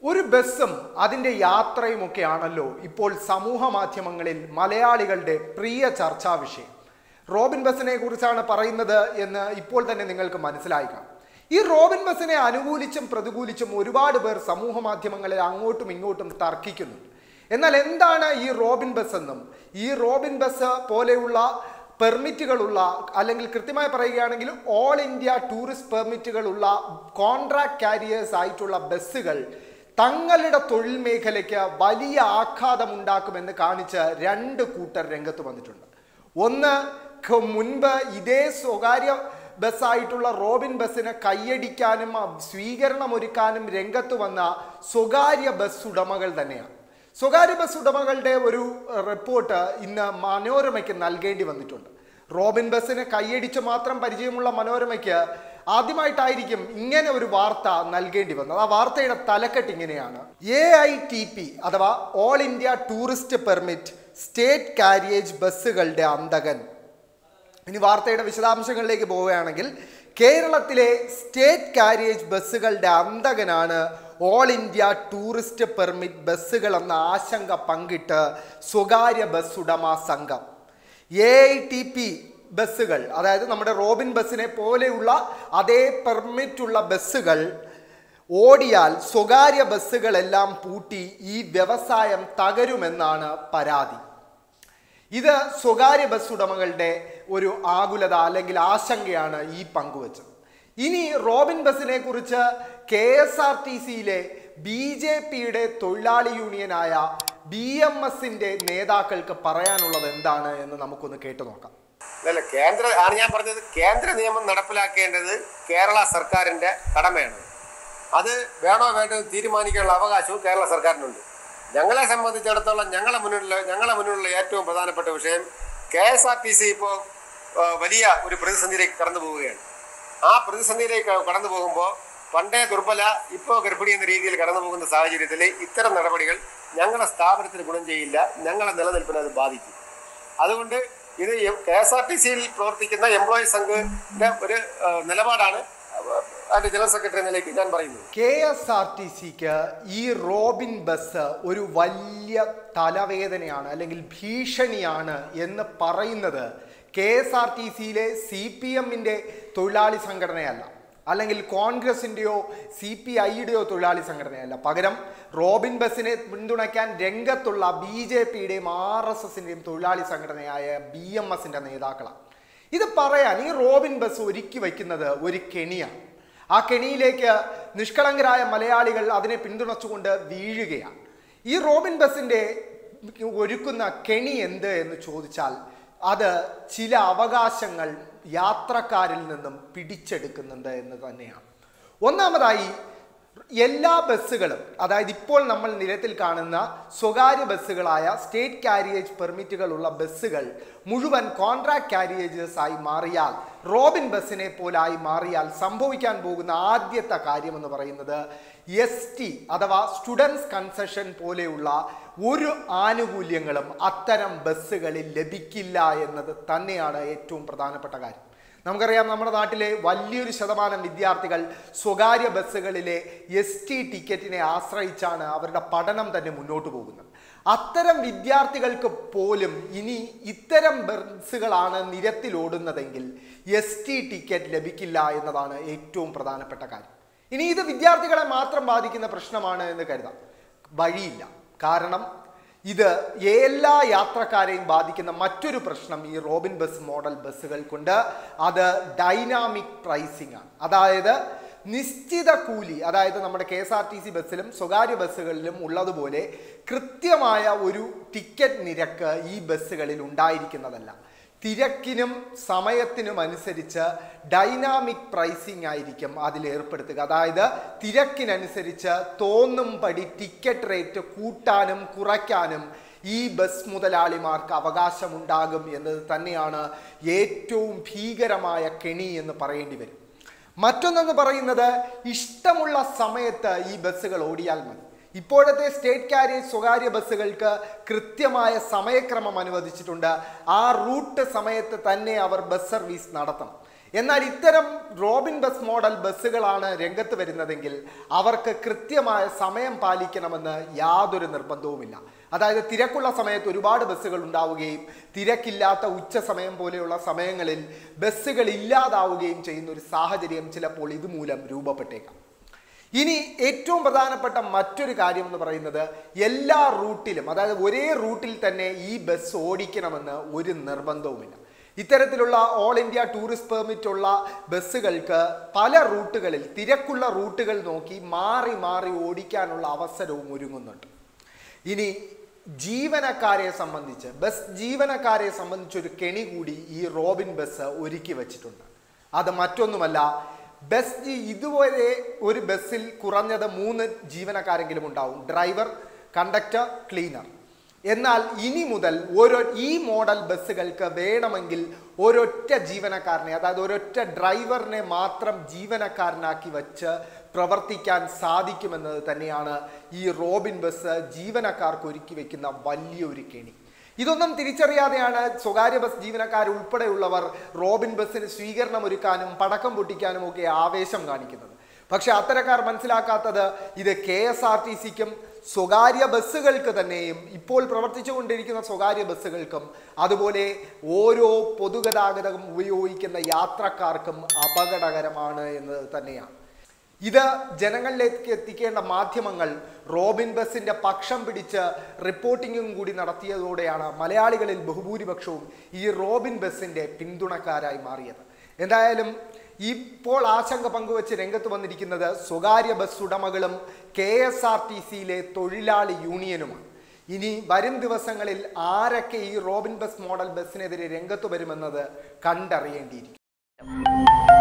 ഒരു ബസ്സും അതിൻ്റെ യാത്രയുമൊക്കെയാണല്ലോ ഇപ്പോൾ സമൂഹ മാധ്യമങ്ങളിൽ മലയാളികളുടെ പ്രിയ ചർച്ചാ വിഷയം റോബിൻ ബസ്സിനെ കുറിച്ചാണ് പറയുന്നത് എന്ന് ഇപ്പോൾ തന്നെ നിങ്ങൾക്ക് മനസ്സിലായിക്കാം ഈ റോബിൻ ബസ്സിനെ അനുകൂലിച്ചും പ്രതികൂലിച്ചും ഒരുപാട് പേർ സമൂഹ മാധ്യമങ്ങളിൽ അങ്ങോട്ടും ഇങ്ങോട്ടും തർക്കിക്കുന്നുണ്ട് എന്നാൽ എന്താണ് ഈ റോബിൻ ബസ് എന്നും ഈ റോബിൻ ബസ് പോലെയുള്ള പെർമിറ്റുകളുള്ള അല്ലെങ്കിൽ കൃത്യമായി പറയുകയാണെങ്കിൽ ഓൾ ഇന്ത്യ ടൂറിസ്റ്റ് പെർമിറ്റുകളുള്ള കോൺട്രാക്ട് കാരിയേഴ്സ് ആയിട്ടുള്ള ബസ്സുകൾ തങ്ങളുടെ തൊഴിൽ മേഖലയ്ക്ക് വലിയ ആഘാതമുണ്ടാക്കുമെന്ന് കാണിച്ച് രണ്ട് കൂട്ടർ രംഗത്ത് വന്നിട്ടുണ്ട് ഒന്ന് ക- മുൻപ് ഇതേ സ്വകാര്യ ബസ്സായിട്ടുള്ള റോബിൻ ബസ്സിന് കൈയടിക്കാനും അ- സ്വീകരണമൊരുക്കാനും രംഗത്ത് വന്ന സ്വകാര്യ ബസ് ഉടമകൾ തന്നെയാണ് സ്വകാര്യ ബസ് ഉടമകളുടെ ഒരു എഹ്, റിപ്പോർട്ട് ഇന്ന് മനോരമയ്ക്ക് നൽകേണ്ടി വന്നിട്ടുണ്ട് റോബിൻ ബസ്സിന് കൈയടിച്ച് മാത്രം പരിചയമുള്ള മനോരമയ്ക്ക് ആദ്യമായിട്ടായിരിക്കും ഇങ്ങനെ ഒരു വാർത്ത നൽകേണ്ടി വന്നത് ആ വാർത്തയുടെ തലക്കെട്ട് ഇങ്ങനെയാണ് എ ഐ ടി പി അഥവാ all India tourist permit state carriage ബസ്സുകളുടെ അന്തകൻ ഇനി വാർത്തയുടെ വിശദാംശങ്ങളിലേക്ക് പോവുകയാണെങ്കിൽ കേരളത്തിലെ സ്റ്റേറ്റ് കാരിയേജ് ബസ്സുകളുടെ അന്തകനാണ് ഓൾ ഇന്ത്യ ടൂറിസ്റ്റ് പെർമിറ്റ് ബസ്സുകൾ എന്ന ആശങ്ക പങ്കിട്ട് സ്വകാര്യ ബസ് ഉടമ സംഘം എ ഐ ടി പി ബസ്സുകൾ അതായത് നമ്മുടെ റോബിൻ ബസ്സിനെ പോലെയുള്ള അതേ പെർമിറ്റുള്ള ബസ്സുകൾ ഓടിയാൽ സ്വകാര്യ ബസ്സുകളെല്ലാം പൂട്ടി ഈ വ്യവസായം തകരുമെന്നാണ് പരാതി ഇത് സ്വകാര്യ ബസ് ഉടമകളുടെ ഒരു ആകുലത അല്ലെങ്കിൽ ആശങ്കയാണ് ഈ പങ്കുവച്ചത് ഇനി റോബിൻ ബസ്സിനെ കുറിച്ച് കെ എസ് ആർ ടി സിയിലെ ബി ജെ പിയുടെ തൊഴിലാളി യൂണിയനായ ബി എം എസിന്റെ നേതാക്കൾക്ക് പറയാനുള്ളത് എന്താണ് എന്ന് നമുക്കൊന്ന് കേട്ടു നോക്കാം അല്ല കേന്ദ്ര ആണ് ഞാൻ പറഞ്ഞത് കേന്ദ്ര നിയമം നടപ്പിലാക്കേണ്ടത് കേരള സർക്കാരിന്റെ കടമയാണ് അത് വേണോ വേണ്ടോ എന്ന് തീരുമാനിക്കാനുള്ള അവകാശവും കേരള സർക്കാരിനുണ്ട് ഞങ്ങളെ സംബന്ധിച്ചിടത്തോളം ഞങ്ങളെ മുന്നിലുള്ള ഞങ്ങളെ മുന്നിലുള്ള ഏറ്റവും പ്രധാനപ്പെട്ട വിഷയം K S R T C ഇപ്പോൾ വലിയ ഒരു പ്രതിസന്ധിയിലേക്ക് കടന്നു പോവുകയാണ് ആ പ്രതിസന്ധിയിലേക്ക് കടന്നു പോകുമ്പോൾ പണ്ടേ ദുർബല ഇപ്പോൾ ഗർഭിണി എന്ന രീതിയിൽ കടന്നു പോകുന്ന സാഹചര്യത്തിൽ ഇത്തരം നടപടികൾ ഞങ്ങളുടെ സ്ഥാപനത്തിന് ഗുണം ചെയ്യില്ല ഞങ്ങളെ നിലനിൽപ്പിനെ അത് ബാധിക്കും അതുകൊണ്ട് ഇത് കെ എസ് ആർ ടി സിയിൽ പ്രവർത്തിക്കുന്ന എംപ്ലോയീസ് സംഘത്തിന്റെ ഒരു ആ, നിലപാടാണ് അതിന്റെ ജനറൽ സെക്രട്ടറി എന്ന നിലയ്ക്ക് ഞാൻ പറയുന്നത് കെ എസ് ആർ ടി സിക്ക് ഈ റോബിൻ ബസ് ഒരു വലിയ തലവേദനയാണ് അല്ലെങ്കിൽ ഭീഷണിയാണ് എന്ന് പറയുന്നത് കെ എസ് ആർ ടി സിയിലെ സി പി എമ്മിൻ്റെ തൊഴിലാളി സംഘടനയല്ല അല്ലെങ്കിൽ കോൺഗ്രസിൻ്റെയോ സി പി ഐയുടെയോ തൊഴിലാളി സംഘടനയല്ല പകരം റോബിൻ ബസ്സിനെ പിന്തുണയ്ക്കാൻ രംഗത്തുള്ള ബി ജെ പിയുടെയും ആർ എസ് എസിൻ്റെയും തൊഴിലാളി സംഘടനയായ ബി എം എസിൻ്റെ നേതാക്കളാണ് ഇത് പറയാൻ ഈ റോബിൻ ബസ് ഒരുക്കി വയ്ക്കുന്നത് ഒരു കെണിയാണ് ആ കെണിയിലേക്ക് നിഷ്കളങ്കരായ മലയാളികൾ അതിനെ പിന്തുണച്ചുകൊണ്ട് വീഴുകയാണ് ഈ റോബിൻ ബസിൻ്റെ ഒരുക്കുന്ന കെണി എന്ത് എന്ന് ചോദിച്ചാൽ അത് ചില അവകാശങ്ങൾ യാത്രക്കാരിൽ നിന്നും പിടിച്ചെടുക്കുന്നുണ്ട് എന്ന് തന്നെയാണ് ഒന്നാമതായി എല്ലാ ബസ്സുകളും അതായത് ഇപ്പോൾ നമ്മൾ നിരത്തിൽ കാണുന്ന സ്വകാര്യ ബസ്സുകളായ സ്റ്റേറ്റ് കാരിയേജ് പെർമിറ്റുകളുള്ള ബസ്സുകൾ മുഴുവൻ കോൺട്രാക്ട് കാരിയേജേഴ്സ് ആയി മാറിയാൽ റോബിൻ ബസ്സിനെ പോലായി മാറിയാൽ സംഭവിക്കാൻ പോകുന്ന ആദ്യത്തെ കാര്യമെന്ന് പറയുന്നത് എസ് ടി അഥവാ സ്റ്റുഡൻസ് കൺസെഷൻ പോലെയുള്ള ഒരു ആനുകൂല്യങ്ങളും അത്തരം ബസ്സുകളിൽ ലഭിക്കില്ല എന്നത് തന്നെയാണ് ഏറ്റവും പ്രധാനപ്പെട്ട കാര്യം നമുക്കറിയാം നമ്മുടെ നാട്ടിലെ വലിയൊരു ശതമാനം വിദ്യാർത്ഥികൾ സ്വകാര്യ ബസ്സുകളിലെ എസ് ടി ടിക്കറ്റിനെ ആശ്രയിച്ചാണ് അവരുടെ പഠനം തന്നെ മുന്നോട്ട് പോകുന്നത് അത്തരം വിദ്യാർത്ഥികൾക്ക് പോലും ഇനി ഇത്തരം ബസ്സുകളാണ് നിരത്തിൽ ഓടുന്നതെങ്കിൽ എസ് ടി ടിക്കറ്റ് ലഭിക്കില്ല എന്നതാണ് ഏറ്റവും പ്രധാനപ്പെട്ട കാര്യം ഇനി ഇത് വിദ്യാർത്ഥികളെ മാത്രം ബാധിക്കുന്ന പ്രശ്നമാണ് എന്ന് കരുതാം വഴിയില്ല കാരണം ഇത് എല്ലാ യാത്രക്കാരെയും ബാധിക്കുന്ന മറ്റൊരു പ്രശ്നം ഈ റോബിൻ ബസ് മോഡൽ ബസ്സുകൾക്കുണ്ട് അത് ഡൈനാമിക് പ്രൈസിംഗ് ആണ് അതായത് നിശ്ചിത കൂലി അതായത് നമ്മുടെ K S R T C ബസ്സിലും സ്വകാര്യ ബസ്സുകളിലും ഉള്ളതുപോലെ കൃത്യമായ ഒരു ടിക്കറ്റ് നിരക്ക് ഈ ബസ്സുകളിൽ ഉണ്ടായിരിക്കുന്നതല്ല തിരക്കിനും സമയത്തിനും അനുസരിച്ച് ഡൈനാമിക് പ്രൈസിംഗ് ആയിരിക്കും അതിൽ ഏർപ്പെടുത്തുക അതായത് തിരക്കിനനുസരിച്ച് തോന്നും പടി ടിക്കറ്റ് റേറ്റ് കൂട്ടാനും കുറയ്ക്കാനും ഈ ബസ് മുതലാളിമാർക്ക് അവകാശമുണ്ടാകും എന്നത് തന്നെയാണ് ഏറ്റവും ഭീകരമായ കെണി എന്ന് പറയേണ്ടി വരും മറ്റൊന്നെന്ന് പറയുന്നത് ഇഷ്ടമുള്ള സമയത്ത് ഈ ബസ്സുകൾ ഓടിയാൽ മതി ഇപ്പോഴത്തെ സ്റ്റേറ്റ് കാരിയേജ് സ്വകാര്യ ബസ്സുകൾക്ക് കൃത്യമായ സമയക്രമം അനുവദിച്ചിട്ടുണ്ട് ആ റൂട്ട് സമയത്ത് തന്നെ അവർ ബസ് സർവീസ് നടത്തണം എന്നാൽ ഇത്തരം റോബിൻ ബസ് മോഡൽ ബസ്സുകളാണ് രംഗത്ത് വരുന്നതെങ്കിൽ അവർക്ക് കൃത്യമായ സമയം പാലിക്കണമെന്ന് യാതൊരു നിർബന്ധവുമില്ല അതായത് തിരക്കുള്ള സമയത്ത് ഒരുപാട് ബസ്സുകൾ ഉണ്ടാവുകയും തിരക്കില്ലാത്ത ഉച്ച സമയം പോലെയുള്ള സമയങ്ങളിൽ ബസ്സുകൾ ഇല്ലാതാവുകയും ചെയ്യുന്ന ഒരു സാഹചര്യം ചിലപ്പോൾ ഇതുമൂലം രൂപപ്പെട്ടേക്കാം ഇനി ഏറ്റവും പ്രധാനപ്പെട്ട മറ്റൊരു കാര്യം എന്ന് പറയുന്നത് എല്ലാ റൂട്ടിലും അതായത് ഒരേ റൂട്ടിൽ തന്നെ ഈ ബസ് ഓടിക്കണമെന്ന് ഒരു നിർബന്ധവുമില്ല ഇത്തരത്തിലുള്ള ഓൾ ഇന്ത്യ ടൂറിസ്റ്റ് പെർമിറ്റ് ഉള്ള ബസ്സുകൾക്ക് പല റൂട്ടുകളിൽ തിരക്കുള്ള റൂട്ടുകൾ നോക്കി മാറി മാറി ഓടിക്കാനുള്ള അവസരവും ഒരുങ്ങുന്നുണ്ട് ഇനി ജീവനക്കാരെ സംബന്ധിച്ച് ബസ് ജീവനക്കാരെ സംബന്ധിച്ച് ഒരു കെണി കൂടി ഈ റോബിൻ ബസ് ഒരുക്കി വച്ചിട്ടുണ്ട് അത് മറ്റൊന്നുമല്ല ബസ് ജി- ഇതുവരെ ഒരു ബസ്സിൽ കുറഞ്ഞത് മൂന്ന് ജീവനക്കാരെങ്കിലും ഉണ്ടാവും ഡ്രൈവർ കണ്ടക്ടർ ക്ലീനർ എന്നാൽ ഇനി മുതൽ ഓരോ ഈ മോഡൽ ബസ്സുകൾക്ക് വേണമെങ്കിൽ ഒരൊറ്റ ജീവനക്കാരനെ അതായത് ഒരൊറ്റ ഡ്രൈവറിനെ മാത്രം ജീവനക്കാരനാക്കി വച്ച് പ്രവർത്തിക്കാൻ സാധിക്കുമെന്നത് തന്നെയാണ് ഈ റോബിൻ ബസ് ജീവനക്കാർക്ക് ഒരുക്കി വെക്കുന്ന വലിയൊരു കെണി ഇതൊന്നും തിരിച്ചറിയാതെയാണ് സ്വകാര്യ ബസ് ജീവനക്കാർ ഉൾപ്പെടെയുള്ളവർ റോബിൻ ബസ്സിന് സ്വീകരണം ഒരുക്കാനും പടക്കം പൊട്ടിക്കാനും ഒക്കെ ആവേശം കാണിക്കുന്നത് പക്ഷെ അത്തരക്കാർ മനസ്സിലാക്കാത്തത് ഇത് കെ എസ് ആർ ടി സിക്കും സ്വകാര്യ ബസ്സുകൾക്ക് തന്നെയും ഇപ്പോൾ പ്രവർത്തിച്ചുകൊണ്ടിരിക്കുന്ന സ്വകാര്യ ബസ്സുകൾക്കും അതുപോലെ ഓരോ പൊതുഗതാഗതം ഉപയോഗിക്കുന്ന യാത്രക്കാർക്കും അപകടകരമാണ് എന്നത് തന്നെയാണ് ഇത് ജനങ്ങളിലേക്ക് എത്തിക്കേണ്ട മാധ്യമങ്ങൾ റോബിൻ ബസിന്റെ പക്ഷം പിടിച്ച് റിപ്പോർട്ടിങ്ങും കൂടി നടത്തിയതോടെയാണ് മലയാളികളിൽ ബഹുഭൂരിപക്ഷവും ഈ റോബിൻ ബസിന്റെ പിന്തുണക്കാരായി മാറിയത് എന്തായാലും ഇപ്പോൾ ആശങ്ക പങ്കുവച്ച് രംഗത്ത് വന്നിരിക്കുന്നത് സ്വകാര്യ ബസ് ഉടമകളും കെ എസ് ആർ ടി സിയിലെ തൊഴിലാളി യൂണിയനുമാണ് ഇനി വരും ദിവസങ്ങളിൽ ആരൊക്കെ ഈ റോബിൻ ബസ് മോഡൽ ബസ്സിനെതിരെ രംഗത്ത് വരുമെന്നത് കണ്ടറിയേണ്ടിയിരിക്കും